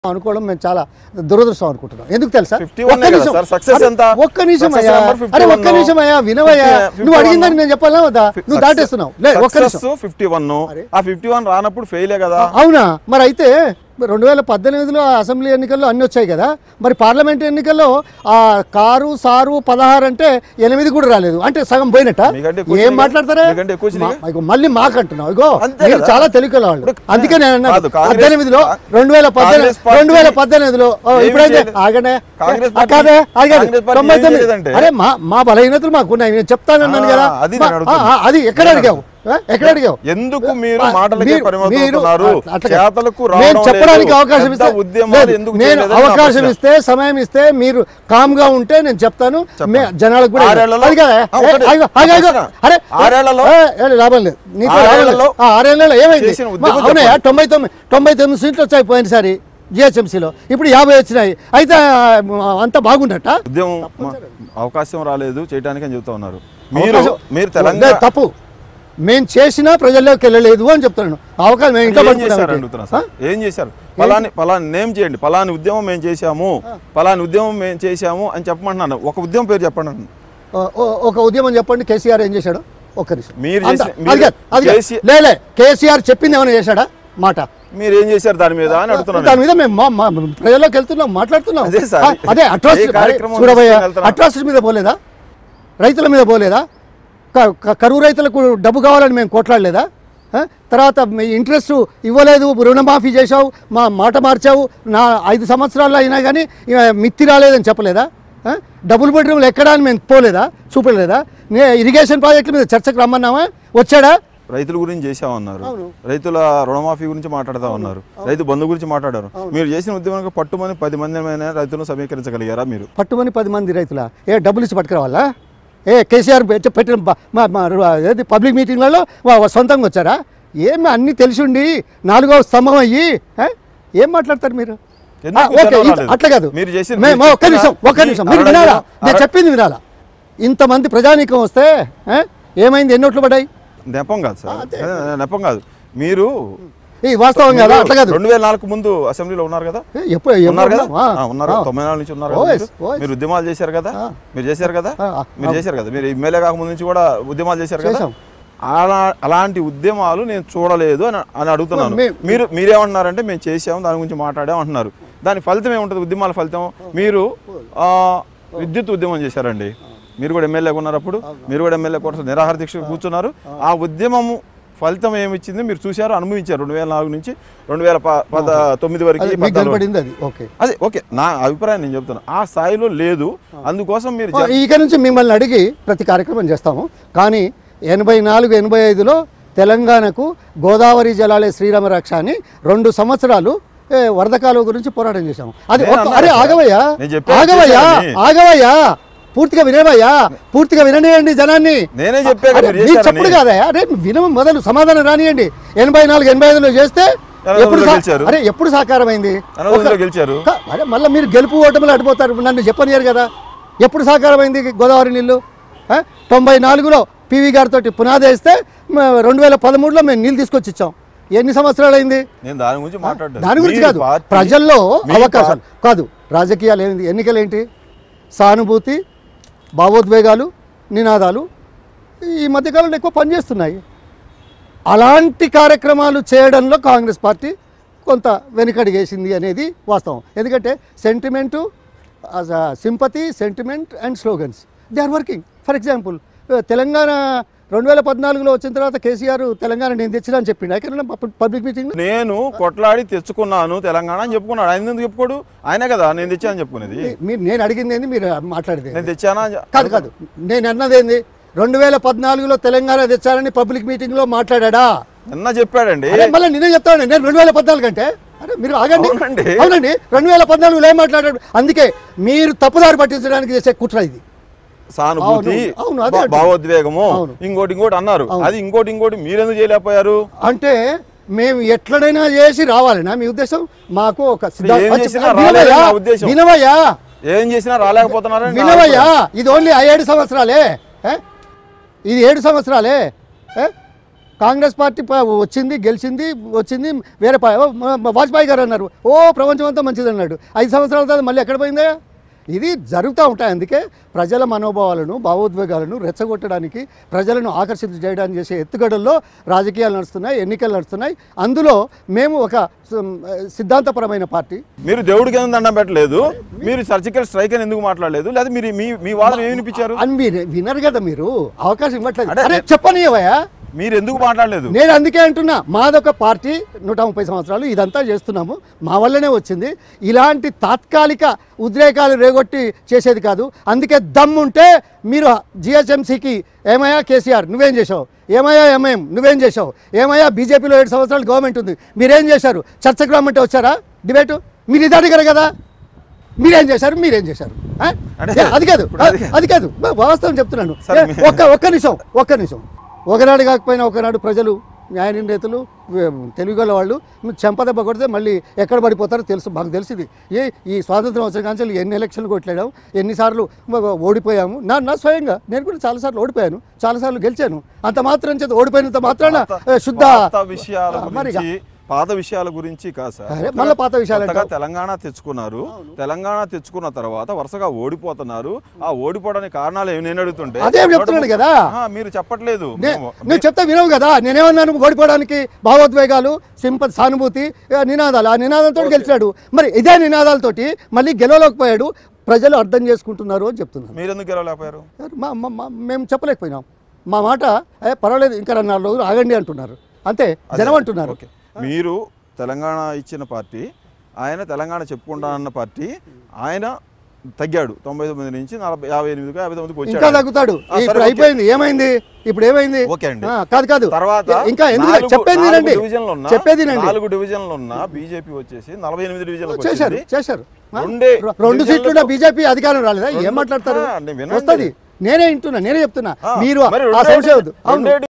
అనుకోవడం మేము చాలా దురదృష్టం అనుకుంటున్నాం ఎందుకు తెలుసా 51 ఒక్క కదా నిమిషం. సార్, success అరే, ఎంత? ఒక్క నిమిషం Success అయ్యా number 51 అరే ఒక్క నిమిషం అయ్యా వినవయ్యా 50, నువ్వు 51 అడిగిందని నేను చెప్పాలా వద్దా నువ్వు దాటేస్తున్నావు లే ఒక్క నిమిషం ఫిఫ్టీ వన్ ఆ ఫిఫ్టీ వన్ రానప్పుడు ఫెయిలే కదా అవునా మరి అయితే రెండు వేల పద్దెనిమిదిలో అసెంబ్లీ ఎన్నికల్లో అన్ని వచ్చాయి కదా మరి పార్లమెంట్ ఎన్నికల్లో ఆ కారు సారు పదహారు అంటే ఎనిమిది కూడా రాలేదు అంటే సగం పోయినట్ట మీకంటే ఎక్కువ ఏం వచ్చినాయిగా? మాట్లాడతారా మీకంటే ఎక్కువ వచ్చినాయిగా? మా- ఇగో మళ్ళీ మాకంటున్నావు ఇగో అంతే మీరు కదా. చాలా తెలివికల వాళ్ళు ఇప్పుడు అందుకే నేను అన్నాను కాదు, కాంగ్రెస్- పద్దెనిమిదిలో రెండు వేల పద్దెనిమిది కాంగ్రెస్ పార్టీ రెండు వేల పద్దెనిమిదిలో ఓ, ఏమీ ఇప్పుడైతే చేయలేదు. ఆగనే కాంగ్రెస్ ఆ, పార్టీ- కాదే ఆగదు కాంగ్రెస్ పార్టీ తొంభై ఏం తొమ్మిది చేయలేదంటే? అరే మా మా బలహీనతలు మాకున్నాయి నేను చెప్తానన్నాను ఆ, కదా అది మా- నేను ఆ, అడుగుతున్నా. ఆ, అది ఎక్కడ అడిగావు ఆ, ఎక్కడ అడిగావు ఎందుకు మీరు ఆ, మాటలకే మీరు- పరిమితం మీరు అవుతున్నారు అట్లా- అట్లా కాదు. చేతలకు నేను రావడం చెప్పడానికి లేదు. అవకాశం పెద్ద ఇస్తే ఉద్యమాలు లేదు, ఎందుకు నేను చేయలేదని నా అవకాశం ప్రశ్న. ఇస్తే సమయం ఇస్తే మీరు కామ్ గా ఉంటే నేను చెప్తాను మే- జనాలకు కూడా ఆరేళ్లలో- అది కాదా? ఆ, ఏ, ఒకటి. ఆగు, ఆగు, ఆగు. ప్రశ్న. అరే ఆరేళ్లలో- ఏ, ఏ, లాభం లేదు నీతో లాభం లేదు. ఆరేళ్లలో ఆ, ఆరేళ్లలో ఏమైంది చేసిన మా- ఉద్యమం అవునయ్యా చెప్పండి. తొంభై తొమ్మిది తొంభై తొమ్మిది సీట్లు వచ్చాయి పోయినసారి జిహెచ్ఎంసీలో ఇప్పుడు యాభై వచ్చినాయి అయితే ఆ, అంతా బాగుండట ఉద్యమం మా- అవకాశం రాలేదు చేయడానికి అని చెప్తా ఉన్నారు మీరు అవకాశం- మీరు లేదు, తెలంగాణ తప్పు మేము చేసినా ప్రజల్లోకి వెళ్ళలేదు అని చెప్తున్నాను అవకాశం మేము ఇంకా ఏం పట్టుకున్నాం చేశారు ఏంటి? అడుగుతున్నా సార్ ఏం చేశారు పలాని పలాని నేమ్ చేయండి పలాని ఉద్యమం మేము చేశాము పలాని ఉద్యమం మేము చేశాము అని చెప్పమంటున్నాను ఒక ఉద్యమం పేరు చెప్పండి అంటున్నాను. ఓ- ఓ- ఒక ఉద్యమం చెప్పండి కేసీఆర్ ఏం చేశాడు ఒక్క నిమిషం మీరు అంతా. చేసిన- అది కాదు, అది కాదు. కేసీ- లేలే కేసీఆర్ చెప్పింది ఏమైనా చేశాడా మాట మీరు ఏం చేశారు దాని మీద అని అడుగుతున్నాను దాని మీద మేము మా- మా- ప్రజల్లోకి వెళ్తున్నాం మాట్లాడుతున్నాం అదే సార్. ఆ, అదే అట్రాసిటీ ఏ కార్యక్రమం చూడబోయే తీసుకుని వెళ్తున్నాం? అట్రాసిటీ మీద పోలేదా రైతుల మీద పోలేదా క- క- కరువు రైతులకు డబ్బు కావాలని మేము కొట్లాడలేదా ఆ? తర్వాత మీ ఇంట్రెస్ట్ ఇవ్వలేదు రుణమాఫీ చేశావు మా మాట మార్చావు నా ఐదు సంవత్సరాల్లో అయినా కానీ ఇక మిత్తి రాలేదని చెప్పలేదా ఆ? డబుల్ బెడ్రూమ్లు ఎక్కడా అని మేము పోలేదా చూపలేదా నే ఇరిగేషన్ ప్రాజెక్టుల మీద చర్చకు రమ్మన్నామా వచ్చాడా రైతుల గురించి చేశామన్నారు అవును. రైతుల రుణమాఫీ గురించి మాట్లాడతా ఉన్నారు రైతు బంధు గురించి మాట్లాడారు మీరు చేసిన ఉద్యమానికి పట్టుమని పది మంది రైతులను సమీకరించగలిగారా మీరు పట్టుమని పది మంది రైతుల ఏ డబ్బులు ఇచ్చి పట్టుకురావాలా ఏ కేసీఆర్ పెట్టి- పెట్టిన బ- మా- మా రు- ఏది పబ్లిక్ మీటింగ్లలో వా- వా సొంతంగా వచ్చారా ఏమి అన్నీ తెలిసి ఉండి నాలుగో స్తంభం అయ్యి ఏ? ఏం మాట్లాడతారు మీరు ఎందుకు ఆ, ఓకే జనం ఇంత- రాలేదు? అట్లా కాదు మీరు చేసిన- మేము మీరు ఒక్క నిమిషం చెప్పిన ఒక్క ఈ నిమిషం మీరు అరవై వినాలా ఐదు- నేను అరవై- చెప్పింది వినాలా ఇంతమంది ప్రజానీకం వస్తే ఏ? ఏమైంది ఎన్ని ఓట్లు పడ్డాయి నెపం కాదు సార్ అదే, నెపం కాదు మీరు ఈ వాస్తవం కదా అట్లా కాదు రెండు వేల నాలుగు ముందు అసెంబ్లీలో ఉన్నారు కదా ఏ, ఎప్పుడు ఉన్నారు కదా ఎప్పుడు? ఆ, ఆ, ఉన్నారు ఆ. తొంభై నాలుగు నుంచి ఉన్నారు ఓ కదా ఎస్, మీరు? Oh yes. మీరు ఉద్యమాలు చేశారు కదా ఆ. మీరు చేశారు కదా ఆ, ఆ, మీరు చేశారు కదా మీరు ఎమ్మెల్యే కాకముందు నుంచి కూడా ఉద్యమాలు చేశారు కదా చేశాం. అలా అలాంటి ఉద్యమాలు నేను చూడలేదు అని అని అడుగుతున్నాను మే- మీరు మీరేమంటున్నారంటే మేము చేసాము దాని గురించి మాట్లాడాం అంటున్నారు దాని ఫలితం ఏముంటుంది ఉద్యమాల ఫలితం మీరు ఆ, విద్యుత్ ఉద్యమం చేశారండి మీరు కూడా ఎమ్మెల్యేగా ఉన్నారు అప్పుడు మీరు కూడా ఎమ్మెల్యే కోసం నిరాహార దీక్ష కూర్చున్నారు ఆ ఉద్యమము ఫలితం ఏమిచ్చింది మీరు చూశారు అనుభవించారు రెండు వేల నాలుగు నుంచి రెండు వేల ప- పద తొమ్మిది వరకు అది మీకు పద్నాలుగు కనపడింది అది ఓకే అదే ఓకే నా అభిప్రాయం నేను చెప్తున్నా ఆ స్థాయిలో లేదు అందుకోసం మీరు ఆ, జ- ఇక నుంచి మిమ్మల్ని అడిగి ప్రతి కార్యక్రమం చేస్తాము కానీ ఎనభై నాలుగు ఎనభై ఐదులో తెలంగాణకు గోదావరి జలాలే శ్రీరామ రక్ష అని రెండు సంవత్సరాలు ఏ, వరద కాలువ గురించి పోరాటం చేశాము అది నేను ఒక్క- అన్నా అరే కదా. ఆగవయ్యా నేను చెప్పేది ఆగవయ్యా చేశానని. ఆగవయ్యా పూర్తిగా వినవయ్యా పూర్తిగా విననేయండి జనాన్ని నేనే చెప్పాను అరే, మీరు మీరు చేశారని. చెప్పుడు కాదయ్యా అరే వినమ మొదలు సమాధానం రానియండి ఎనభై నాలుగు ఎనభై ఐదులో చేస్తే ఎనభై ఎప్పుడు ఐదులో సా- గెలిచారు. అరే ఎప్పుడు సాకారమైంది ఎనభై ఐదులో గెలిచారు క- అరే మళ్ళీ మీరు గెలుపు ఓటములు అడిపోతారు నన్ను చెప్పనియరు కదా ఎప్పుడు సాకారమైంది గోదావరి నీళ్ళు ఆ? తొంభై నాలుగులో పివి గారితో పునాది వేస్తే మ- రెండు వేల పదమూడులో మేము నీళ్ళు తీసుకొచ్చి ఇచ్చాం ఎన్ని సంవత్సరాలు అయింది నేను దాని గురించి మాట్లాడాను దాని గురించి మీ కాదు పార్టీ- ప్రజల్లో మీ అవకాశాలు కాదు రాజకీయాలు ఏంటి ఎన్నికలు ఏంటి సానుభూతి భావోద్వేగాలు నినాదాలు ఈ మధ్యకాలంలో ఎక్కువ పనిచేస్తున్నాయి అలాంటి కార్యక్రమాలు చేయడంలో కాంగ్రెస్ పార్టీ కొంత వెనుకడిగేసింది అనేది వాస్తవం ఎందుకంటే sentiment sympathy sentiment and slogans they are working for example Telangana రెండు వేల పద్నాలుగులో వచ్చిన తర్వాత కేసీఆర్ తెలంగాణ నేను తెచ్చినా అని చెప్పిండు ఎక్కడ పబ్లిక్ మీటింగ్ నేను కొట్లాడి తెచ్చుకున్నాను తెలంగాణ అని చెప్పుకున్నాడు ఆయన ఎందుకు చెప్పుకోడు ఆయనే కదా నేను తెచ్చాను చెప్పుకునేది మీరు నేను అడిగింది ఏంది మీరు మాట్లాడేది ఏంది? నేను తెచ్చానా అని చె- కాదు కాదు నేను అన్నది ఏంది రెండు వేల పద్నాలుగులో తెలంగాణ తెచ్చారని పబ్లిక్ మీటింగ్లో మాట్లాడా నిన్న చెప్పాడండి అరే మళ్ళీ నేనే చెప్తాను నేను రెండు వేల పద్నాలుగు అంటే అరే మీరు ఆగండి అవునండి. అవునండి రెండు వేల పద్నాలుగులో ఏం మాట్లాడాడు అందుకే మీరు తప్పుదారి పట్టించడానికి చేసే కుట్ర ఇది సానుభూతి అవును, అవును, అదే భా- అంటున్నా. భావోద్వేగము అవును. ఇంకోటి ఇంకోటి అన్నారు అది ఇంకోటి ఇంకోటి మీరెందుకు చేయలేకపోయారు అంటే మేము ఎట్లడైనా చేసి రావాలనా మీ ఉద్దేశం మాకు ఒక సిద్ధా- ఏం చేసినా వినవయ్యా, రాలేదని నా ఉద్దేశం. వినవయ్యా ఏం చేసినా రాలేకపోతున్నారని నా వినవయ్యా ఇది ఓన్లీ ఆ ఏడు సంవత్సరాలే ఏ? ఇది ఏడు సంవత్సరాలే ఏ? కాంగ్రెస్ పార్టీ ప- వచ్చింది గెలిచింది వచ్చింది వేరే పా- ఓ, మ- మ- వాజ్పేయి గారు అన్నారు ఓ ప్రపంచం అంతా మంచిది అన్నాడు ఐదు సంవత్సరాల తర్వాత మళ్ళీ ఎక్కడ పోయిందా ఇది జరుగుతూ ఉంటాయి అందుకే ప్రజల మనోభావాలను భావోద్వేగాలను రెచ్చగొట్టడానికి ప్రజలను ఆకర్షిత చేయడానికి చేసే ఎత్తుగడల్లో రాజకీయాలు నడుస్తున్నాయి ఎన్నికలు నడుస్తున్నాయి అందులో మేము ఒక సం- సిద్ధాంతపరమైన పార్టీ మీరు దేవుడికి ఎందుకు దండం పెట్టలేదు మీరు సర్జికల్ స్ట్రైక్ అని ఎందుకు మాట్లాడలేదు లేదా మీరు మీ మీ వాదన ఏమి వినిపించారు అని మీరు వినరు కదా మీరు అవకాశం ఇవ్వట్లేదు అదే- అరే చెప్పనియవయ్యా మీరు ఎందుకు మాట్లాడలేదు నేను అందుకే అంటున్నా మాదొక పార్టీ నూట ముప్పై సంవత్సరాలు ఇదంతా చేస్తున్నాము మా వల్లనే వచ్చింది ఇలాంటి తాత్కాలిక ఉద్రేకాలు రేగొట్టి చేసేది కాదు అందుకే దమ్ముంటే మీరు జిహెచ్ఎంసీకి ఏమయ్యా కేసీఆర్ నువ్వేం చేసావు ఏమయ్యా ఎంఐఎం నువ్వేం చేసావు ఏమయ్యా బీజేపీలో ఏడు సంవత్సరాలు గవర్నమెంట్ ఉంది మీరేం చేశారు చర్చకు రమ్మంటే వచ్చారా డిబేటు మీరు ఇది అడిగారు కదా మీరేం చేశారు మీరేం చేశారు ఆ? అంటే ఏ, అది కాదు ఇప్పుడు అది- అది కాదు వాస్తవం చెప్తున్నాను సరే, ఏ, మీ- ఒక్క ఒక్క నిమిషం ఒక్క నిమిషం ఒకనాడు కాకపోయినా ఒకనాడు ప్రజలు న్యాయ నిర్ణేతలు తెలుగుగల వాళ్ళు మీరు చెంపదెబ్బ కొడితే మళ్ళీ ఎక్కడ పడిపోతారో తెలుసు మాకు తెలిసింది ఏ ఈ స్వాతంత్రం వచ్చిన కాంచెలు ఎన్ని ఎలక్షన్లు కొట్టలేడాం ఎన్నిసార్లు మ- ఓడిపోయాము నా నా స్వయంగా నేను కూడా చాలాసార్లు ఓడిపోయాను చాలాసార్లు గెలిచాను అంత మాత్రం చేత ఓడిపోయినంత మాత్రాన పాత- ఏ, శుద్ధ పాత విషయాల ఆ, మరి గురించి పాత విషయాల గురించి కాదు సార్ అరే, మళ్ళా పాత విషయాలు కొత్తగా అంటావు. తెలంగాణ తెచ్చుకున్నారు తెలంగాణ తెచ్చుకున్న తర్వాత వరుసగా ఓడిపోతున్నారు ఆ ఓడిపోవడానికి కారణాలు ఏమి నేను అడుగుతుంటే అదే చెప్తున్నాడు కదా. ఆహా, మీరు చెప్పట్లేదు నే- మేము- నువ్వు చెప్తే వినవు కదా నేనేమన్నాను ఓడిపోవడానికి భావోద్వేగాలు సింపతి సానుభూతి ఏ, నినాదాలు ఆ నినాదంతో గెలిచాడు మరి ఇదే నినాదాలతోటి మళ్ళీ గెలవలేకపోయాడు ప్రజలు అర్థం చేసుకుంటున్నారు అని చెప్తున్నాను మీరు ఎందుకు గెలవలేకపోయారు మా మా- మా- మేము చెప్పలేకపోయినాం మా మాట ఏ పర్వాలేదు ఇంకా రెండు నాలుగు రోజులు ఆగండి అంటున్నారు అంతే జనం అంటున్నారు ఓకే మీరు తెలంగాణ ఇచ్చిన పార్టీ ఆయన తెలంగాణ చెప్పుకుంటా అన్న పార్టీ ఆయన తగ్గాడు తొంభై తొమ్మిది నుంచి నలభై యాభై ఎనిమిదికి యాభై తొమ్మిదికి ఇంకా వచ్చాడు తగ్గుతాడు ఆ, సరే, ఇప్పుడు ఓకే. అయిపోయింది ఏమైంది ఇప్పుడు ఏమైంది ఓకే అండి. ఆ, కాదు కాదు తర్వాత ఇంకా ఎందుకు నాలుగు- చెప్పేది నాలుగు వినండి డివిజన్లు ఉన్న చెప్పేది వినండి నాలుగు డివిజన్లు ఉన్న బీజేపీ వచ్చేసి నలభై ఎనిమిది డివిజన్లకు చేశారు వచ్చింది చేశారు ఆ? రెండే రె- రెండు సీట్లు డివిజన్లకు- బీజేపీ అధికారం రాలేదా ఏం రెండు- మాట్లాడతారు ఆ, నేను వినండి. వస్తుంది నేనే వింటున్నా నేనే చెప్తున్నా ఆ, మీరు మరి ఆ రెండే సంశయం వద్దు. అవును రెండే